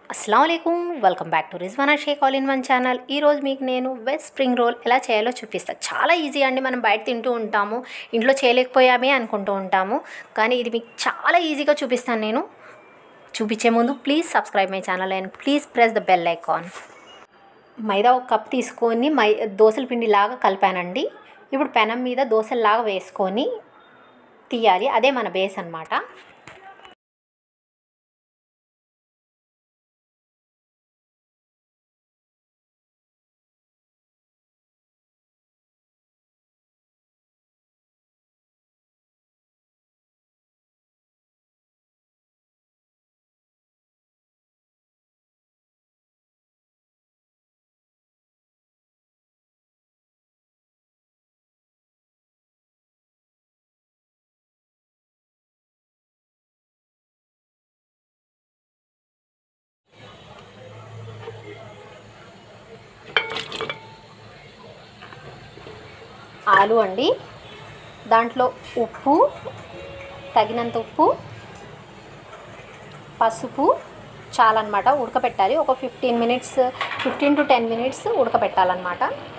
అస్సలం welcome back to Rizwana Sheikh all in one channel ఈరోజు మీకు నేను వెజ్ స్ప్రింగ్ రోల్ ఎలా చేయాలో చూపిస్తాను చాలా ఈజీ అండి మనం బయట తింటూ ఉంటాము ఇంట్లో చేయలేకపోయామే అనుకుంటూ ఉంటాము కానీ ఇది మీకు చాలా ఈజీగా చూపిస్తాను నేను చూపించే ముందు please subscribe my channel and please press the bell icon మైదా ఒక కప్ తీసుకొని మై దోశల పిండి లాగా కలిపానండి ఇప్పుడు పెనం మీద దోశల్లాగా వేసుకొని తీయాలి అదే మన బేస్ అన్నమాట ఆలు అండి దాంట్లో ఉప్పు తగినంత ఉప్పు పసుపు చాలన్నమాట ఉడకపెట్టాలి ఒక fifteen minutes fifteen to ten minutes ఉడకపెట్టాలన్నమాట